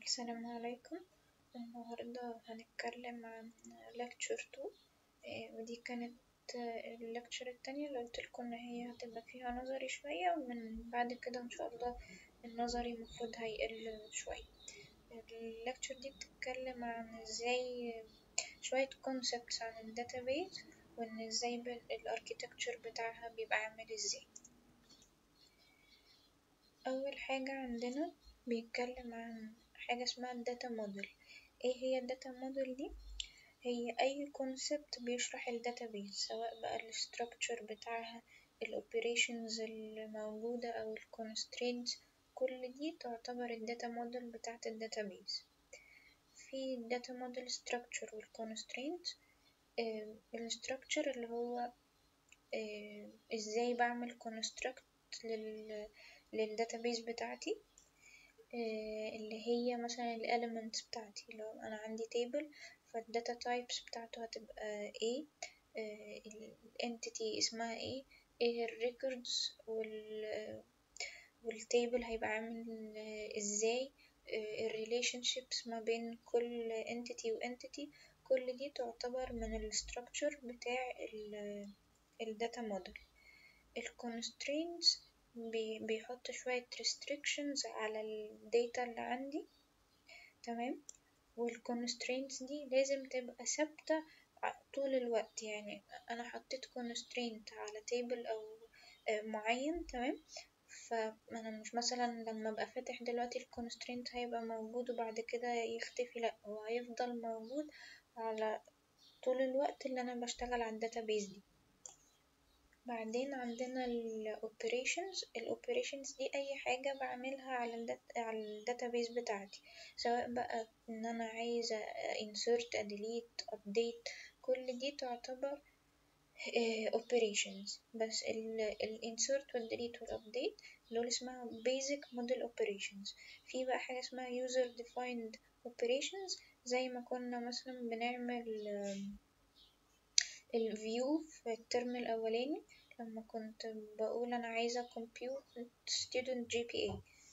السلام عليكم النهاردة هنتكلم عن lecture two ودي كانت الlecture التانية اللي قلتلكوا إن هي هتبقى فيها نظري شوية ومن بعد كده إن شاء الله النظري المفروض هيقل شوية الlecture دي بتتكلم عن ازاي شوية concepts عن ال database وإن ازاي ال architecture بتاعها بيبقى عامل ازاي أول حاجة عندنا بيتكلم عن حاجة اسمها الداتا موديل ايه هي الداتا موديل دي؟ هي أي concept بيشرح الداتابيز سواء بقى ال structure بتاعها ال operations الموجودة أو ال constraints كل دي تعتبر الداتا موديل بتاعت الداتابيز في الداتا موديل structure وال constraints ال structure اللي هو ازاي بعمل construct لل للداتابيز بتاعتي اللي هي مثلا ال elements بتاعتي لو أنا عندي table فالداتا types بتاعته هتبقى ايه ال entity اسمها ايه ايه ال records وال والتيبل هيبقى عامل ازاي ال relationships ما بين كل entity و entity كل دي تعتبر من ال structure بتاع ال data model ال constraints بيحط شوية restrictions على الداتا اللي عندي تمام وال constraints دي لازم تبقى ثابتة طول الوقت يعني أنا حطيت constraint على table أو معين تمام فأنا مش مثلا لما أبقى فاتح دلوقتي ال constraint هيبقى موجود وبعد كده يختفي لأ هو هيفضل موجود على طول الوقت اللي أنا بشتغل على الداتابيز دي بعدين عندنا ال operations ال operations دي أي حاجة بعملها على ال على الداتابيز بتاعتي سواء بقى إن أنا عايزة insert delete update كل دي تعتبر operations بس ال insert وال delete وال update دول اسمها basic model operations في بقى حاجة اسمها user defined operations زي ما كنا مثلا بنعمل ال view في الترم الأولاني لما كنت بقول أنا عايزة compute student GPA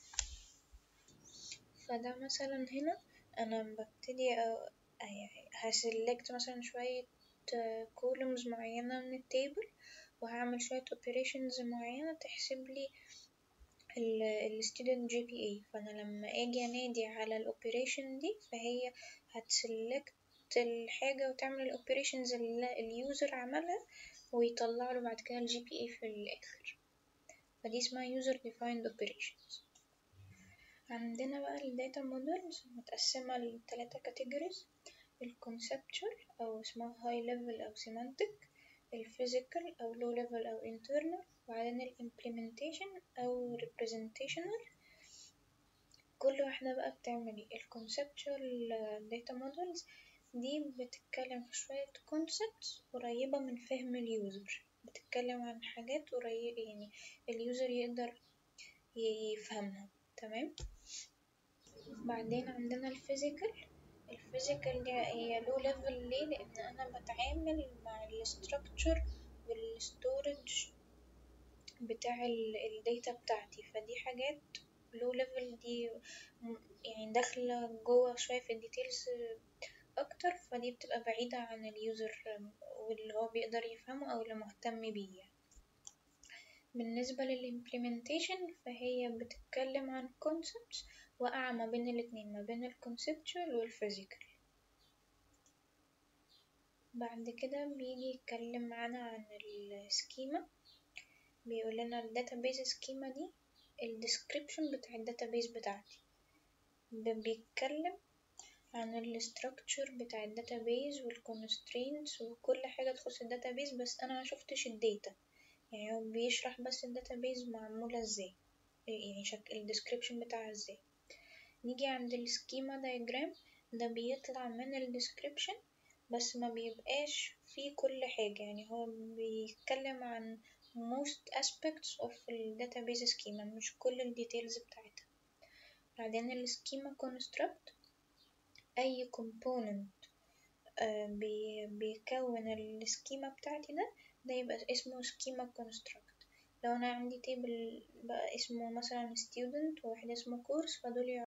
فده مثلا هنا أنا ببتدي هسلكت مثلا شوية columns معينة من التيبل وهعمل شوية operations معينة تحسبلي ال student GPA فأنا لما أجي أنادي على ال operation دي فهي هتسلكت الحاجة وتعمل ال operations اللي اليوزر عملها ويطلعله بعد كده ال GPA في الآخر فدي اسمها user defined operations عندنا بقى ال data models متقسمة لتلاتة categories ال conceptual أو اسمها high level أو semantic ال physical أو low level أو internal وبعدين ال implementation أو representational كل واحدة بقى بتعمل ايه ال conceptual data models دي بتتكلم في شوية concepts قريبة من فهم اليوزر بتتكلم عن حاجات قريبة يعني اليوزر يقدر يفهمها تمام بعدين عندنا الفيزيكال الفيزيكال دي هي لو ليفل ليه لأن أنا بتعامل مع الستراكشر والستورج بتاع الداتا بتاعتي فدي حاجات لو ليفل دي يعني داخلة جوه شوية في الديتيلز أكتر فدي بتبقى بعيدة عن اليوزر واللي هو بيقدر يفهمه أو اللي مهتم بيه يعني. بالنسبة للإمبليمنتيشن فهي بتتكلم عن concepts واقعة ما بين الاتنين ما بين الكونسبتشوال والفيزيكال بعد كده بيجي يتكلم معانا عن السكيما بيقول لنا الداتابيز سكيما دي الديسكريبشن بتاع الداتابيز بتاعتي بيتكلم عن الستراكشر بتاع الداتابيز والكونسترينتس وكل حاجة تخص الداتابيز بس أنا مشوفتش الداتا يعني هو بيشرح بس الداتابيز معمولة ازاي يعني شكل الديسكريبشن بتاعها ازاي نيجي عند السكيما دايجرام ده بيطلع من الديسكريبشن بس ما بيبقاش فيه كل حاجة يعني هو بيتكلم عن most aspects of ال database schema مش كل الديتيلز بتاعتها بعدين السكيما construct أي component آه بي بيكون السكيما بتاعتي ده ده يبقى اسمه سكيما construct لو أنا عندي تيبل بقى اسمه مثلا student وواحد اسمه course فدول